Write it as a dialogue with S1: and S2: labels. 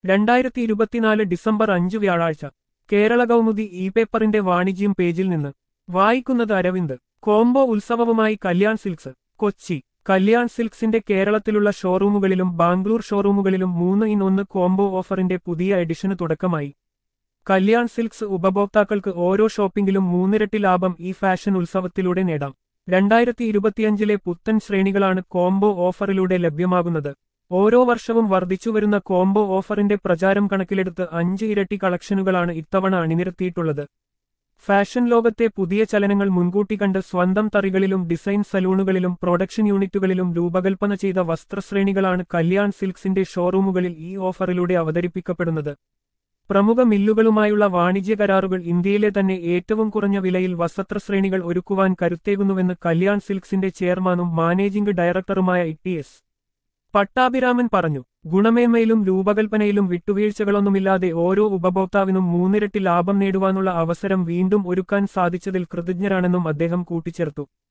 S1: രണ്ടായിരത്തി ഇരുപത്തിനാല് ഡിസംബർ അഞ്ച് വ്യാഴാഴ്ച കേരള കൗമുദി ഇ പേപ്പറിന്റെ വാണിജ്യം പേജിൽ നിന്ന് വായിക്കുന്നത് അരവിന്ദ് കോംബോ ഉത്സവവുമായി കല്യാൺ സിൽക്സ് കൊച്ചി കല്യാൺ സിൽക്സിന്റെ കേരളത്തിലുള്ള ഷോറൂമുകളിലും ബാംഗ്ലൂർ ഷോറൂമുകളിലും മൂന്ന് ഇൻ ഒന്ന് കോംബോ ഓഫറിന്റെ പുതിയ എഡിഷന് തുടക്കമായി കല്യാൺ സിൽക്സ് ഉപഭോക്താക്കൾക്ക് ഓരോ ഷോപ്പിംഗിലും മൂന്നിരട്ടി ലാഭം ഈ ഫാഷൻ ഉത്സവത്തിലൂടെ നേടാം രണ്ടായിരത്തി ഇരുപത്തിയഞ്ചിലെ പുത്തൻ ശ്രേണികളാണ് കോംബോ ഓഫറിലൂടെ ലഭ്യമാകുന്നത് ഓരോ വർഷവും വർദ്ധിച്ചുവരുന്ന കോംബോ ഓഫറിന്റെ പ്രചാരം കണക്കിലെടുത്ത് അഞ്ച് ഇരട്ടി കളക്ഷനുകളാണ് ഇത്തവണ അണിനിരത്തിയിട്ടുള്ളത് ഫാഷൻ ലോകത്തെ പുതിയ ചലനങ്ങൾ മുൻകൂട്ടി കണ്ട് സ്വന്തം തറികളിലും ഡിസൈൻ സലൂണുകളിലും പ്രൊഡക്ഷൻ യൂണിറ്റുകളിലും രൂപകൽപ്പന ചെയ്ത വസ്ത്രശ്രേണികളാണ് കല്യാൺ സിൽക്സിന്റെ ഷോറൂമുകളിൽ ഈ ഓഫറിലൂടെ അവതരിപ്പിക്കപ്പെടുന്നത് പ്രമുഖ മില്ലുകളുമായുള്ള വാണിജ്യ കരാറുകൾ ഇന്ത്യയിലെ തന്നെ ഏറ്റവും കുറഞ്ഞ വിലയിൽ വസ്ത്രശ്രേണികൾ ഒരുക്കുവാൻ കരുത്തേകുന്നുവെന്ന് കല്യാൺ സിൽക്സിന്റെ ചെയർമാനും മാനേജിംഗ് ഡയറക്ടറുമായ ഇ എസ് പട്ടാഭിരാമൻ പറഞ്ഞു ഗുണമേന്മയിലും രൂപകൽപ്പനയിലും വിട്ടുവീഴ്ചകളൊന്നുമില്ലാതെ ഓരോ ഉപഭോക്താവിനും മൂന്നിരട്ടി ലാഭം നേടുവാനുള്ള അവസരം വീണ്ടും ഒരുക്കാൻ സാധിച്ചതിൽ കൃതജ്ഞരാണെന്നും അദ്ദേഹം കൂട്ടിച്ചേർത്തു